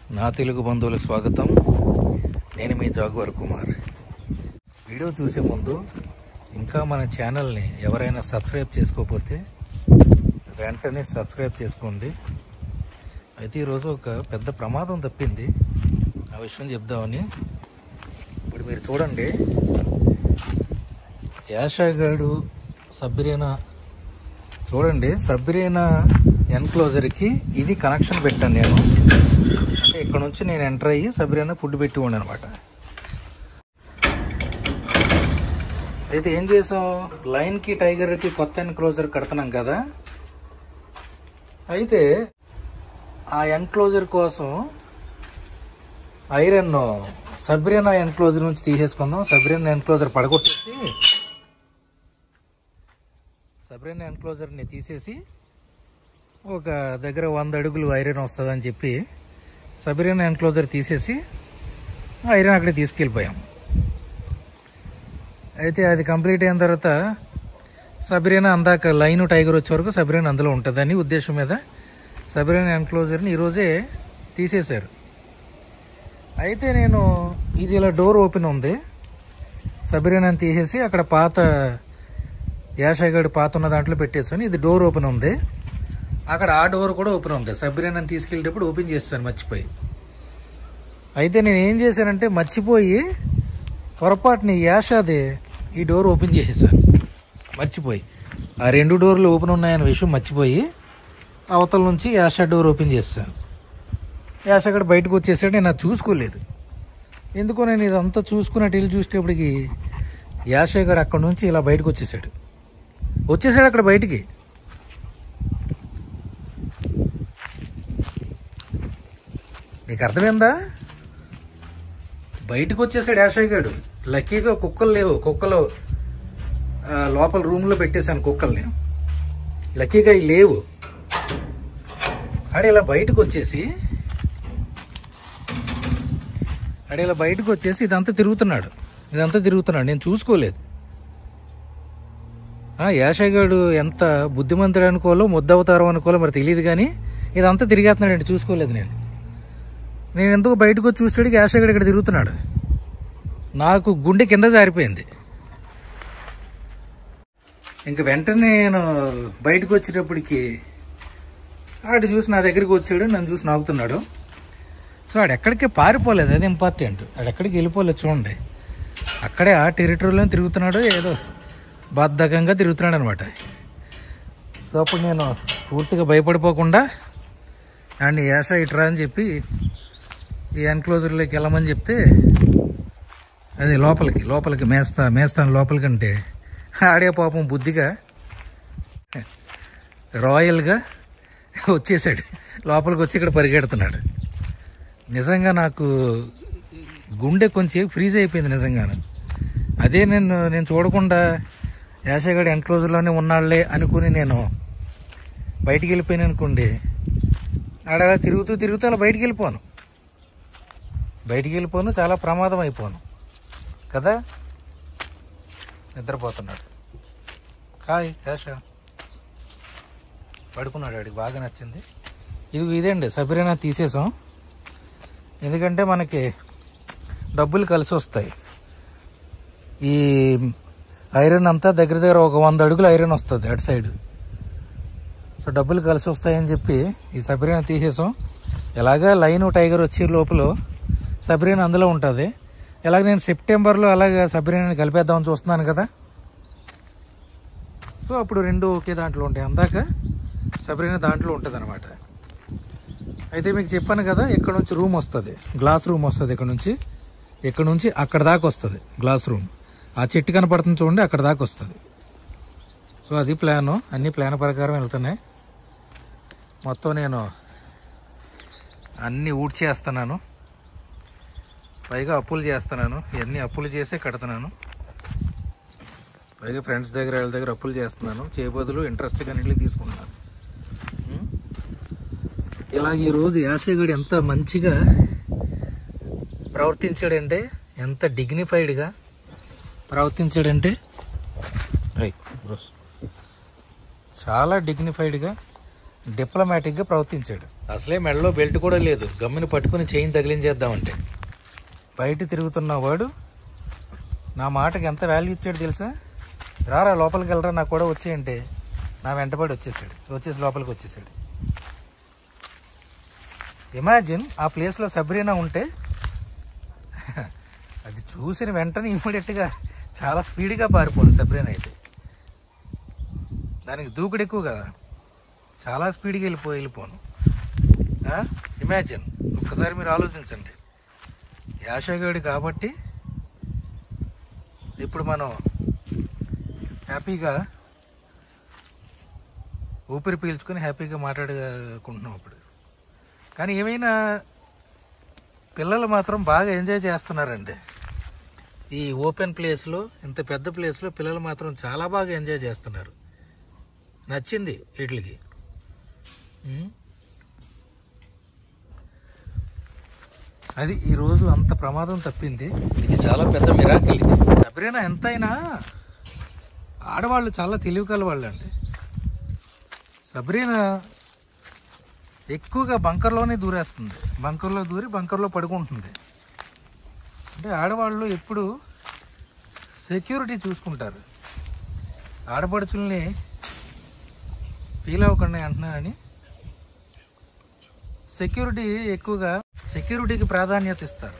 నా తెలుగు బంధువులకు స్వాగతం నేను మీ జాగువర్ కుమార్ వీడియో చూసే ముందు ఇంకా మన ఛానల్ని ఎవరైనా సబ్స్క్రైబ్ చేసుకోకపోతే వెంటనే సబ్స్క్రైబ్ చేసుకోండి అయితే ఈరోజు ఒక పెద్ద ప్రమాదం తప్పింది ఆ విషయం చెప్దామని ఇప్పుడు మీరు చూడండి యాషాగాడు సబ్బిరేనా చూడండి సబ్బిరేనా ఎన్క్లోజర్కి ఇది కనెక్షన్ పెట్టాను నేను అంటే ఇక్కడ నుంచి నేను ఎంటర్ అయ్యి సబ్బిరేనా ఫుడ్ పెట్టి ఉండి అనమాట అయితే ఏం చేసాం లైన్కి టైగర్కి కొత్త ఎన్క్లోజర్ కడుతున్నాం కదా అయితే ఆ ఎన్క్లోజర్ కోసం ఐరన్ సబ్రీనా ఎన్క్లోజర్ నుంచి తీసేసుకుందాం సబ్రీనా ఎన్క్లోజర్ పడగొట్టేసి సబ్రీనా ఎన్క్లోజర్ని తీసేసి ఒక దగ్గర వంద అడుగులు ఐరన్ వస్తుందని చెప్పి సబ్రీనా ఎన్క్లోజర్ తీసేసి ఐరన్ అక్కడికి తీసుకెళ్ళిపోయాం అయితే అది కంప్లీట్ అయిన తర్వాత సబ్రీనా అందాక లైన్ టైగర్ వచ్చే వరకు సబ్రీనా అందులో ఉంటుందని ఉద్దేశం మీద సబ్రీనా ఎన్క్లోజర్ని ఈరోజే తీసేశారు అయితే నేను ఇది ఇలా డోర్ ఓపెన్ ఉంది సబరీనాని తీసేసి అక్కడ పాత యాషగాడి పాత ఉన్న దాంట్లో పెట్టేసాను ఇది డోర్ ఓపెన్ ఉంది అక్కడ ఆ డోర్ కూడా ఓపెన్ ఉంది సబరీనాని తీసుకెళ్ళేటప్పుడు ఓపెన్ చేస్తాను మర్చిపోయి అయితే నేను ఏం చేశానంటే మర్చిపోయి పొరపాటుని యాషాది ఈ డోర్ ఓపెన్ చేసేసాను మర్చిపోయి ఆ రెండు డోర్లు ఓపెన్ ఉన్నాయన్న విషయం మర్చిపోయి అవతల నుంచి యాషా డోర్ ఓపెన్ చేస్తాను యాసగడ బయటకు వచ్చేసాడు నేను అది చూసుకోలేదు ఎందుకో నేను ఇదంతా చూసుకున్నట్టు వెళ్ళి చూసేటప్పటికి యాషగడ్ అక్కడ నుంచి ఇలా బయటకు వచ్చేసాడు వచ్చేసాడు అక్కడ బయటికి నీకు అర్థమైందా బయటకు వచ్చేసాడు యాషయ్యగాడు లక్కీగా కుక్కలు లేవు కుక్కలు ఆ, లోపల రూమ్లో పెట్టేశాను కుక్కల్ని లక్కీగా ఇవి లేవు ఆడ ఇలా బయటకు వచ్చేసి ఆడ ఇలా బయటకు వచ్చేసి ఇదంతా తిరుగుతున్నాడు ఇదంతా తిరుగుతున్నాడు నేను చూసుకోలేదు ఆ యాషగాడు ఎంత బుద్ధిమంతుడు అనుకోవాలో ముద్దవతారం అనుకోవాలో మరి తెలియదు కానీ ఇదంతా తిరిగేస్తున్నాడండి చూసుకోలేదు నేను నేను ఎందుకు బయటకు వచ్చి చూస్తాడికి యాషగాడు ఇక్కడ తిరుగుతున్నాడు నాకు గుండె కింద జారిపోయింది ఇంక వెంటనే నేను బయటకు వచ్చేటప్పటికి ఆడు చూసి నా దగ్గరికి వచ్చాడు నన్ను చూసి నాకుతున్నాడు సో ఆడు ఎక్కడికి పారిపోలేదు అది ఇంపార్టెంట్ ఆడు ఎక్కడికి వెళ్ళిపోలేదు చూడండి అక్కడే ఆ టెరిటరీలో తిరుగుతున్నాడు ఏదో బద్ధకంగా తిరుగుతున్నాడు అనమాట సో అప్పుడు నేను పూర్తిగా భయపడిపోకుండా అండ్ యాష ఇట్రా అని చెప్పి ఈ ఎన్క్లోజర్లోకి వెళ్ళమని చెప్తే అది లోపలికి లోపలికి మేస్తా మేస్తాను లోపలికంటే ఆడే పాపం బుద్ధిగా రాయల్గా వచ్చేసాడు లోపలికి వచ్చి ఇక్కడ పరిగెడుతున్నాడు నిజంగా నాకు గుండె కొంచెం ఫ్రీజ్ అయిపోయింది నిజంగాను అదే నేను నేను చూడకుండా యాసగాడు ఎన్క్లోజర్లోనే ఉన్నాళ్లే అనుకుని నేను బయటికి వెళ్ళిపోయాను అనుకోండి ఆడ అలా తిరుగుతూ తిరుగుతూ అలా బయటికి వెళ్ళిపోను బయటికి వెళ్ళిపోను చాలా ప్రమాదం అయిపోను కదా నిద్రపోతున్నాడు హాయ్ యాష పడుకున్నాడు వాడికి బాగా నచ్చింది ఇది ఇదేండి సబరీనా తీసేసాం ఎందుకంటే మనకి డబ్బులు కలిసి వస్తాయి ఈ ఐరన్ అంతా దగ్గర దగ్గర ఒక వంద అడుగులు ఐరన్ వస్తుంది అటు సైడ్ సో డబ్బులు కలిసి వస్తాయని చెప్పి ఈ సబరీనా తీసేసాం ఎలాగా లైన్ టైగర్ వచ్చే లోపల సబరీనా అందులో ఉంటుంది ఎలాగ నేను సెప్టెంబర్లో అలాగ సబరీనాని కలిపేద్దామని చూస్తున్నాను కదా సో అప్పుడు రెండు ఒకే దాంట్లో ఉంటాయి అందాక సబరీనా దాంట్లో ఉంటుంది అనమాట అయితే మీకు చెప్పాను కదా ఇక్కడ నుంచి రూమ్ వస్తుంది గ్లాస్ రూమ్ వస్తుంది ఇక్కడ నుంచి ఇక్కడ నుంచి అక్కడ దాకా వస్తుంది గ్లాస్ రూమ్ ఆ చెట్టు కనపడుతుంది చూడండి అక్కడ దాకా వస్తుంది సో అది ప్లాను అన్ని ప్లాన్ ప్రకారం వెళ్తున్నాయి మొత్తం నేను అన్నీ ఊడ్చేస్తున్నాను పైగా అప్పులు చేస్తున్నాను ఇవన్నీ అప్పులు చేసే కడుతున్నాను పైగా ఫ్రెండ్స్ దగ్గర వాళ్ళ దగ్గర అప్పులు చేస్తున్నాను చేయబదులు ఇంట్రెస్ట్గా నీళ్ళు తీసుకుంటున్నాను ఉం? ఇలా ఈరోజు యాసగడు ఎంత మంచిగా ప్రవర్తించాడంటే ఎంత డిగ్నిఫైడ్గా ప్రవర్తించాడంటే ఐ, బ్రోస్. చాలా డిగ్నిఫైడ్గా డిప్లొమాటిక్గా ప్రవర్తించాడు అసలే మెడలో బెల్ట్ కూడా లేదు గమ్ముని పట్టుకుని చైన్ తగిలించేద్దామంటే బయట తిరుగుతున్న వాడు నా మాటకి ఎంత వాల్యూ ఇచ్చాడు తెలుసా రారా లోపలికి వెళ్ళరా నాకు కూడా వచ్చేయంటే నా వెంటబడి వచ్చేసాడు వచ్చేసి లోపలికి వచ్చేసాడు ఇమాజిన్ ఆ ప్లేస్లో సబ్రీనా ఉంటే అది చూసిన వెంటనే ఇమ్మీడియట్గా చాలా స్పీడ్గా పారిపోదు సబ్రీనా అయితే దానికి దూకుడు ఎక్కువ కదా చాలా స్పీడ్గా వెళ్ళిపో వెళ్ళిపోను ఇమాజిన్ ఒక్కసారి మీరు ఆలోచించండి యాషగాడి కాబట్టి ఇప్పుడు మనం హ్యాపీగా ఊపిరి పీల్చుకొని హ్యాపీగా మాట్లాడుకుంటున్నాం ఇప్పుడు కానీ ఏమైనా పిల్లలు మాత్రం బాగా ఎంజాయ్ చేస్తున్నారండి ఈ ఓపెన్ ప్లేస్లో ఇంత పెద్ద ప్లేస్లో పిల్లలు మాత్రం చాలా బాగా ఎంజాయ్ చేస్తున్నారు నచ్చింది వీటికి ఉమ్. అది ఈరోజు అంత ప్రమాదం తప్పింది ఇది చాలా పెద్ద మిరాకిల్ ఇది సబ్రీనా ఎంతైనా ఆడవాళ్ళు చాలా తెలివి కల వాళ్ళండి సబ్రీనా ఎక్కువగా బంకర్లోనే దూరేస్తుంది బంకర్లో దూరి బంకర్లో పడుకుంటుంది అంటే ఆడవాళ్ళు ఎప్పుడు సెక్యూరిటీ చూసుకుంటారు ఆడపడుచుల్ని ఫీల్ అవ్వకండి అంటున్నానని సెక్యూరిటీ ఎక్కువగా సెక్యూరిటీకి ప్రాధాన్యత ఇస్తారు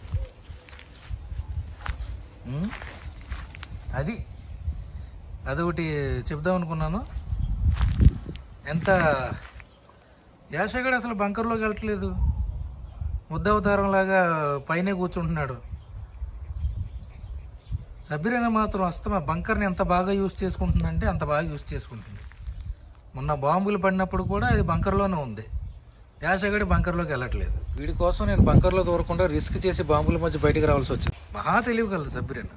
ఉమ్, అది అదొకటి చెప్దాం అనుకున్నాను ఎంత యాషగాడు అసలు బంకర్లోకి వెళ్ళట్లేదు ముద్దవతారం లాగా పైనే కూర్చుంటున్నాడు సబీరైన మాత్రం అస్తమా బంకర్ని ఎంత బాగా యూజ్ చేసుకుంటుందంటే అంత బాగా యూజ్ చేసుకుంటుంది మొన్న బాంబులు పడినప్పుడు కూడా అది బంకర్లోనే ఉంది యాషగడి బంకర్లోకి వెళ్ళట్లేదు వీడి కోసం నేను బంకర్లో దూరకుండా రిస్క్ చేసి బాంబుల మధ్య బయటికి రావాల్సి వచ్చింది మహా తెలివి కలదు సబ్బిరేన్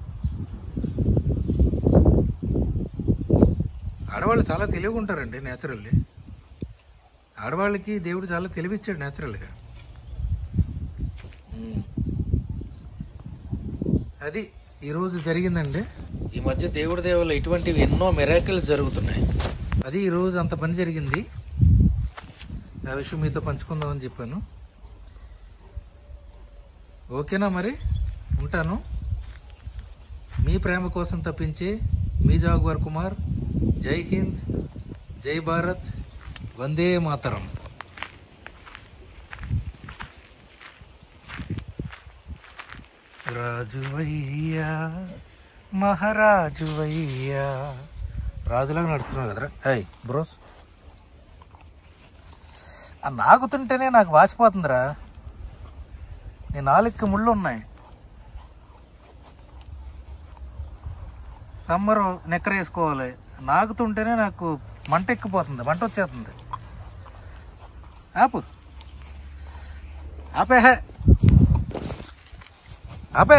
ఆడవాళ్ళు చాలా తెలివిగా ఉంటారండి నేచురల్లీ ఆడవాళ్ళకి దేవుడు చాలా తెలివిచ్చాడు నేచురల్గా ఉమ్. అది ఈరోజు జరిగిందండి ఈ మధ్య దేవుడి దేవుళ్ళు ఇటువంటివి ఎన్నో మెరాకిల్స్ జరుగుతున్నాయి అది ఈరోజు అంత పని జరిగింది ఆ విషయం మీతో పంచుకుందామని చెప్పాను ఓకేనా మరి ఉంటాను మీ ప్రేమ కోసం తప్పించి మీ జాగ్వర్ కుమార్ జై హింద్ జై భారత్ వందే మాతరం రాజువయ్యా మహారాజువయ్యా రాజులాగా నడుస్తున్నావు కదరా హై బ్రోస్ ఆ నాకుతుంటేనే నాకు వాసిపోతుందిరా నీ నాలుగుకి ముళ్ళు ఉన్నాయి సమ్మర్ నెక్కర వేసుకోవాలి నాకుతుంటేనే నాకు మంట ఎక్కిపోతుంది మంట వచ్చేస్తుంది ఆపు ఆపే ఆపే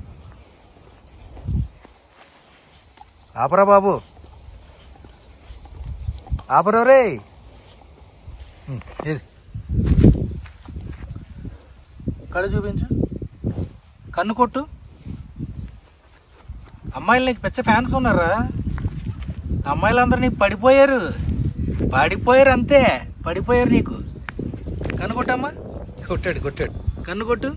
ఆపరా బాబు ఆపరా రే ఉమ్, ఇది కళ్ళు చూపించు కన్ను కొట్టు అమ్మాయిలు నీకు పెద్ద ఫ్యాన్స్ ఉన్నారా అమ్మాయిలందరూ నీకు పడిపోయారు పడిపోయారు అంతే పడిపోయారు నీకు కన్ను కొట్టమ్మా కొట్టాడు కొట్టాడు కన్ను కొట్టు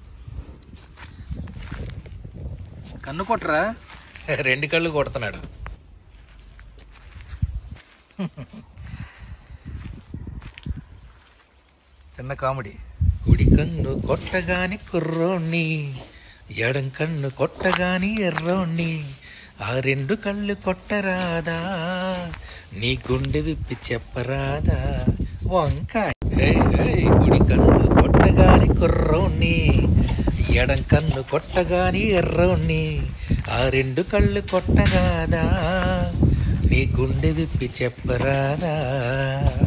కన్ను కొట్టరా రెండు కళ్ళు కొడుతున్నాడు చిన్న కామెడీ కుడి కన్ను కొట్టగాని కుర్రోణ్ణి ఎడం కన్ను కొట్టగాని ఎర్రోణ్ణి ఆ రెండు కళ్ళు కొట్టరాదా నీ గుండె విప్పి చెప్పరాదా వంకాయ హే, హే, కుడి కన్ను కొట్టగాని కుర్రోణ్ణి ఎడం కన్ను కొట్టగాని ఎర్రోణ్ణి ఆ రెండు కళ్ళు కొట్టరాదా నీ గుండె విప్పి చెప్పరాదా